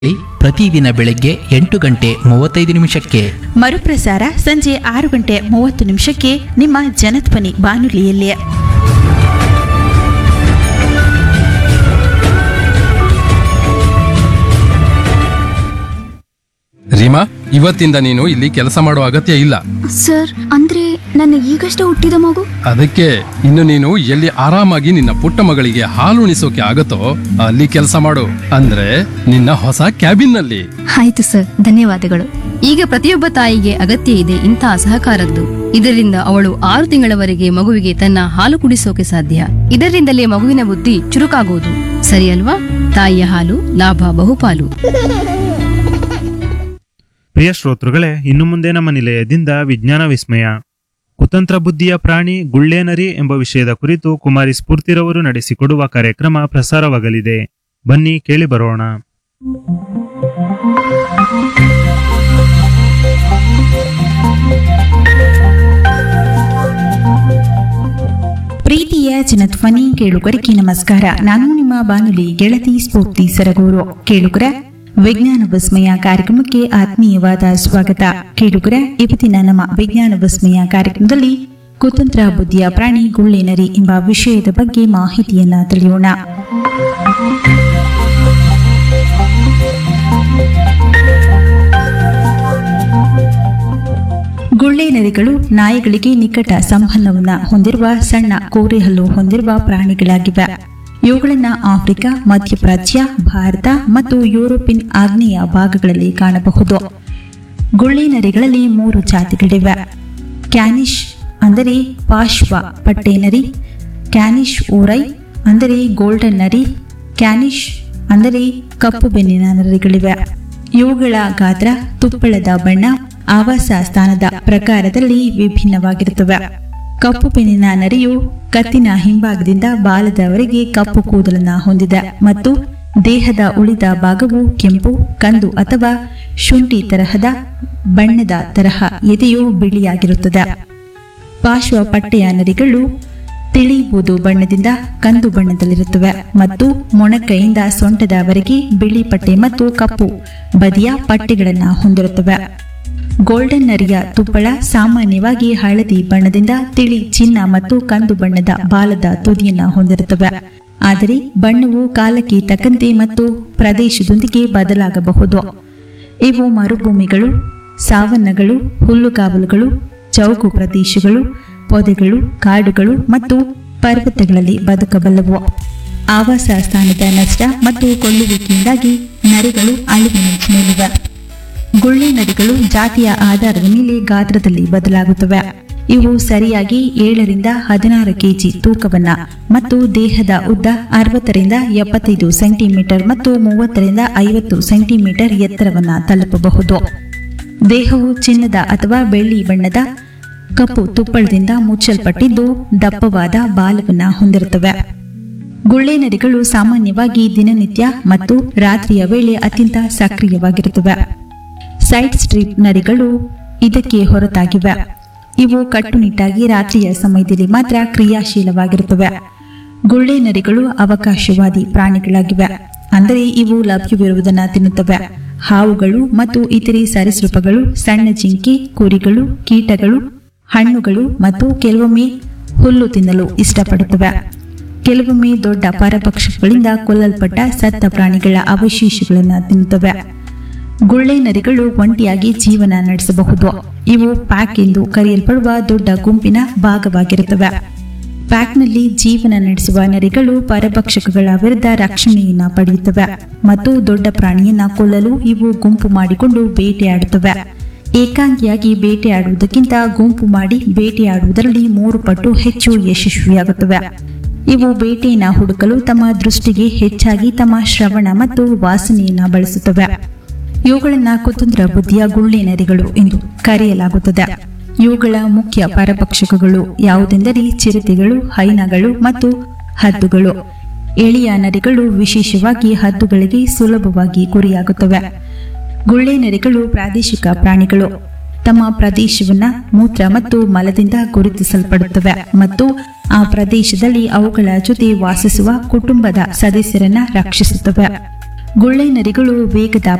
ಪ್ರತಿದಿನ ಬೆಳಗ್ಗೆ ಎಂಟು ಗಂಟೆ ಮೂವತ್ತೈದು ನಿಮಿಷಕ್ಕೆ ಮರುಪ್ರಸಾರ ಸಂಜೆ ಆರು ಗಂಟೆ ಮೂವತ್ತು ನಿಮಿಷಕ್ಕೆ ನಿಮ್ಮ ಜನಧ್ವನಿ ಬಾನುಲಿಯಲ್ಲಿ ರೀಮಾ ಇವತ್ತಿಂದ ನೀನು ಇಲ್ಲಿ ಕೆಲಸ ಮಾಡುವ ಅಗತ್ಯ ಇಲ್ಲ ಸರ್ ಅಂದ್ರೆ ನನ್ನ ಈಗಷ್ಟೇ ಹುಟ್ಟಿದ ಮಗು ಅದಕ್ಕೆ ಇನ್ನು ನೀನು ಎಲ್ಲಿ ಆರಾಮಾಗಿ ನಿನ್ನ ಪುಟ್ಟ ಮಗಳಿಗೆ ಹಾಲು ಉಣಿಸೋಕೆ ಆಗತ್ತೋ ಅಲ್ಲಿ ಕೆಲಸ ಮಾಡು ಅಂದ್ರೆ ನಿನ್ನ ಹೊಸ ಕ್ಯಾಬಿನ್ ನಲ್ಲಿ ಆಯ್ತು ಸರ್ ಧನ್ಯವಾದಗಳು ಈಗ ಪ್ರತಿಯೊಬ್ಬ ತಾಯಿಗೆ ಅಗತ್ಯ ಇದೆ ಇಂತಹ ಸಹಕಾರದ್ದು ಇದರಿಂದ ಅವಳು ಆರು ತಿಂಗಳವರೆಗೆ ಮಗುವಿಗೆ ತನ್ನ ಹಾಲು ಕುಡಿಸೋಕೆ ಸಾಧ್ಯ ಇದರಿಂದಲೇ ಮಗುವಿನ ಬುದ್ಧಿ ಚುರುಕಾಗುವುದು ಸರಿ ಅಲ್ವಾ ತಾಯಿಯ ಹಾಲು ಲಾಭ ಬಹುಪಾಲು ಪ್ರಿಯ ಶ್ರೋತೃಗಳೇ ಇನ್ನು ಮುಂದೆ ನಮ್ಮ ನಿಲಯದಿಂದ ವಿಜ್ಞಾನ ವಿಸ್ಮಯ ಕುತಂತ್ರ ಬುದ್ಧಿಯ ಪ್ರಾಣಿ ಗುಳ್ಳೇನರಿ ಎಂಬ ವಿಷಯದ ಕುರಿತು ಕುಮಾರಿ ಸ್ಫೂರ್ತಿರವರು ನಡೆಸಿಕೊಡುವ ಕಾರ್ಯಕ್ರಮ ಪ್ರಸಾರವಾಗಲಿದೆ ಬನ್ನಿ ಕೇಳಿ ಬರೋಣ ಪ್ರೀತಿಯ ಜನಧ್ವನಿ ಕೇಳುಗರಿಗೆ ನಮಸ್ಕಾರ ನಾನು ನಿಮ್ಮ ಬಾನುಲಿ ಗೆಳತಿ ಸ್ಫೂರ್ತಿ ಸರಗೂರು ಕೇಳುಗರ ವಿಜ್ಞಾನ ವಿಸ್ಮಯ ಕಾರ್ಯಕ್ರಮಕ್ಕೆ ಆತ್ಮೀಯವಾದ ಸ್ವಾಗತ ಕೇಳುಗರ ಇವತ್ತಿನ ನಮ್ಮ ವಿಜ್ಞಾನ ವಿಸ್ಮಯ ಕಾರ್ಯಕ್ರಮದಲ್ಲಿ ಕುತಂತ್ರ ಬುದ್ಧಿಯ ಪ್ರಾಣಿ ಗುಳ್ಳೇನರಿ ಎಂಬ ವಿಷಯದ ಬಗ್ಗೆ ಮಾಹಿತಿಯನ್ನ ತಿಳಿಯೋಣ ಗುಳ್ಳೇನರಿಗಳು ನಾಯಿಗಳಿಗೆ ನಿಕಟ ಸಂಬಂಧವನ್ನ ಹೊಂದಿರುವ ಸಣ್ಣ ಕೋರೆಹಲ್ಲು ಹೊಂದಿರುವ ಪ್ರಾಣಿಗಳಾಗಿವೆ ಇವುಗಳನ್ನ ಆಫ್ರಿಕಾ ಮಧ್ಯಪ್ರಾಚ್ಯ ಭಾರತ ಮತ್ತು ಯುರೋಪಿಯನ್ ಆಗ್ನೇಯ ಭಾಗಗಳಲ್ಲಿ ಕಾಣಬಹುದು ಗುಳ್ಳೇನರಿಗಳಲ್ಲಿ ಮೂರು ಜಾತಿಗಳಿವೆ ಕ್ಯಾನಿಶ್ ಅಂದರೆ ಪಾಶ್ವ ಪಟ್ಟೇನರಿ ಕ್ಯಾನಿಶ್ ಊರೈ ಅಂದರೆ ಗೋಲ್ಡನ್ ನರಿ ಕ್ಯಾನಿಶ್ ಅಂದರೆ ಕಪ್ಪು ಬೆನ್ನಿನ ನರಿಗಳಿವೆ ಇವುಗಳ ಗಾತ್ರ ತುಪ್ಪಳದ ಬಣ್ಣ ಆವಾಸ ಸ್ಥಾನದ ಪ್ರಕಾರದಲ್ಲಿ ವಿಭಿನ್ನವಾಗಿರುತ್ತವೆ ಕಪ್ಪು ಬೆನ್ನಿನ ನರಿಯು ಕತ್ತಿನ ಹಿಂಭಾಗದಿಂದ ಬಾಲದವರೆಗೆ ಕಪ್ಪು ಕೂದಲನ್ನ ಹೊಂದಿದೆ ಮತ್ತು ದೇಹದ ಉಳಿದ ಭಾಗವು ಕೆಂಪು ಕಂದು ಅಥವಾ ಶುಂಠಿ ತರಹದ ಬಣ್ಣದ ತರಹ ಎದೆಯು ಬಿಳಿಯಾಗಿರುತ್ತದೆ ಪಾರ್ಶ್ವ ಪಟ್ಟೆಯ ನರಿಗಳು ತಿಳಿ ಬೂದು ಬಣ್ಣದಿಂದ ಕಂದು ಬಣ್ಣದಲ್ಲಿರುತ್ತವೆ ಮತ್ತು ಮೊಣಕೈಯಿಂದ ಸೊಂಟದವರೆಗೆ ಬಿಳಿ ಪಟ್ಟೆ ಮತ್ತು ಕಪ್ಪು ಬದಿಯ ಪಟ್ಟೆಗಳನ್ನು ಹೊಂದಿರುತ್ತವೆ ಗೋಲ್ಡನ್ ನರಿಯ ತುಪ್ಪಳ ಸಾಮಾನ್ಯವಾಗಿ ಹಳದಿ ಬಣ್ಣದಿಂದ ತಿಳಿ ಚಿನ್ನ ಮತ್ತು ಕಂದು ಬಣ್ಣದ ಬಾಲದ ತುದಿಯನ್ನು ಹೊಂದಿರುತ್ತವೆ ಆದರೆ ಬಣ್ಣವು ಕಾಲಕ್ಕೆ ತಕ್ಕಂತೆ ಮತ್ತು ಪ್ರದೇಶದೊಂದಿಗೆ ಬದಲಾಗಬಹುದು ಇವು ಮರುಭೂಮಿಗಳು ಸಾವನ್ನಗಳು ಹುಲ್ಲುಗಾವಲುಗಳು ಚೌಕು ಪ್ರದೇಶಗಳು ಪೊದೆಗಳು ಕಾಡುಗಳು ಮತ್ತು ಪರ್ವತಗಳಲ್ಲಿ ಬದುಕಬಲ್ಲವು ಆವಾಸ ಸ್ಥಾನದ ನಷ್ಟ ಮತ್ತು ಕೊಲ್ಲುವಿಕೆಯಿಂದಾಗಿ ನರಿಗಳು ಅಳಿವಿನಂಚಿನಲ್ಲಿವೆ ಗುಳ್ಳೆ ನರಿಗಳು ಜಾತಿಯ ಆಧಾರದ ಮೇಲೆ ಗಾತ್ರದಲ್ಲಿ ಬದಲಾಗುತ್ತವೆ ಇವು ಸರಿಯಾಗಿ ಏಳರಿಂದ ಹದಿನಾರು ಕೆಜಿ ತೂಕವನ್ನ ಮತ್ತು ದೇಹದ ಉದ್ದ ಅರವತ್ತರಿಂದ ಎಪ್ಪತ್ತೈದು ಸೆಂಟಿಮೀಟರ್ ಮತ್ತು ಮೂವತ್ತರಿಂದ ಐವತ್ತು ಸೆಂಟಿಮೀಟರ್ ಎತ್ತರವನ್ನ ತಲುಪಬಹುದು ದೇಹವು ಚಿನ್ನದ ಅಥವಾ ಬೆಳ್ಳಿ ಬಣ್ಣದ ಕಪ್ಪು ತುಪ್ಪಳದಿಂದ ಮುಚ್ಚಲ್ಪಟ್ಟಿದ್ದು ದಪ್ಪವಾದ ಬಾಲವನ್ನ ಹೊಂದಿರುತ್ತವೆ ಗುಳ್ಳೆ ನರಿಗಳು ಸಾಮಾನ್ಯವಾಗಿ ದಿನನಿತ್ಯ ಮತ್ತು ರಾತ್ರಿಯ ವೇಳೆ ಅತ್ಯಂತ ಸಕ್ರಿಯವಾಗಿರುತ್ತವೆ ಸೈಡ್ ಸ್ಟ್ರಿಪ್ ನರಿಗಳು ಇದಕ್ಕೆ ಹೊರತಾಗಿವೆ ಇವು ಕಟ್ಟುನಿಟ್ಟಾಗಿ ರಾತ್ರಿಯ ಸಮಯದಲ್ಲಿ ಮಾತ್ರ ಕ್ರಿಯಾಶೀಲವಾಗಿರುತ್ತವೆ ಗುಳ್ಳೆ ನರಿಗಳು ಅವಕಾಶವಾದಿ ಪ್ರಾಣಿಗಳಾಗಿವೆ ಅಂದರೆ ಇವು ಲಭ್ಯವಿರುವುದನ್ನು ತಿನ್ನುತ್ತವೆ ಹಾವುಗಳು ಮತ್ತು ಇತರೆ ಸರೀಸೃಪಗಳು ಸಣ್ಣ ಜಿಂಕೆ ಕುರಿಗಳು ಕೀಟಗಳು ಹಣ್ಣುಗಳು ಮತ್ತು ಕೆಲವೊಮ್ಮೆ ಹುಲ್ಲು ತಿನ್ನಲು ಇಷ್ಟಪಡುತ್ತವೆ ಕೆಲವೊಮ್ಮೆ ದೊಡ್ಡ ಪರಪಕ್ಷಗಳಿಂದ ಕೊಲ್ಲಲ್ಪಟ್ಟ ಸತ್ತ ಪ್ರಾಣಿಗಳ ಅವಶೇಷಗಳನ್ನು ತಿನ್ನುತ್ತವೆ ಗುಳ್ಳೆ ನರಿಗಳು ಒಂಟಿಯಾಗಿ ಜೀವನ ನಡೆಸಬಹುದು ಇವು ಪ್ಯಾಕ್ ಎಂದು ಕರೆಯಲ್ಪಡುವ ದೊಡ್ಡ ಗುಂಪಿನ ಭಾಗವಾಗಿರುತ್ತವೆ ಪ್ಯಾಕ್ನಲ್ಲಿ ಜೀವನ ನಡೆಸುವ ನರಿಗಳು ಪರಭಕ್ಷಕಗಳ ವಿರುದ್ಧ ರಕ್ಷಣೆಯನ್ನ ಪಡೆಯುತ್ತವೆ ಮತ್ತು ದೊಡ್ಡ ಪ್ರಾಣಿಯನ್ನ ಕೊಲ್ಲಲು ಇವು ಗುಂಪು ಮಾಡಿಕೊಂಡು ಬೇಟೆಯಾಡುತ್ತವೆ ಏಕಾಂಗಿಯಾಗಿ ಬೇಟೆಯಾಡುವುದಕ್ಕಿಂತ ಗುಂಪು ಮಾಡಿ ಬೇಟೆಯಾಡುವುದರಲ್ಲಿ ಮೂರು ಪಟ್ಟು ಹೆಚ್ಚು ಯಶಸ್ವಿಯಾಗುತ್ತವೆ ಇವು ಬೇಟೆಯನ್ನ ಹುಡುಕಲು ತಮ್ಮ ದೃಷ್ಟಿಗೆ ಹೆಚ್ಚಾಗಿ ತಮ್ಮ ಶ್ರವಣ ಮತ್ತು ವಾಸನೆಯನ್ನ ಬಳಸುತ್ತವೆ ಇವುಗಳನ್ನ ಕುತಂತ್ರ ಬುದ್ಧಿಯ ಗುಳ್ಳೆ ನರಿಗಳು ಎಂದು ಕರೆಯಲಾಗುತ್ತದೆ ಇವುಗಳ ಮುಖ್ಯ ಪರಭಕ್ಷಕಗಳು ಯಾವುದೆಂದರೆ ಚಿರತೆಗಳು ಹೈನಗಳು ಮತ್ತು ಹದ್ದುಗಳು ಎಳೆಯ ನರಿಗಳು ವಿಶೇಷವಾಗಿ ಹದ್ದುಗಳಿಗೆ ಸುಲಭವಾಗಿ ಗುರಿಯಾಗುತ್ತವೆ ಗುಳ್ಳೆ ನರಿಗಳು ಪ್ರಾದೇಶಿಕ ಪ್ರಾಣಿಗಳು ತಮ್ಮ ಪ್ರದೇಶವನ್ನ ಮೂತ್ರ ಮತ್ತು ಮಲದಿಂದ ಗುರುತಿಸಲ್ಪಡುತ್ತವೆ ಮತ್ತು ಆ ಪ್ರದೇಶದಲ್ಲಿ ಅವುಗಳ ಜೊತೆ ವಾಸಿಸುವ ಕುಟುಂಬದ ಸದಸ್ಯರನ್ನ ರಕ್ಷಿಸುತ್ತವೆ ಗುಳ್ಳೆ ನರಿಗಳು ವೇಗದ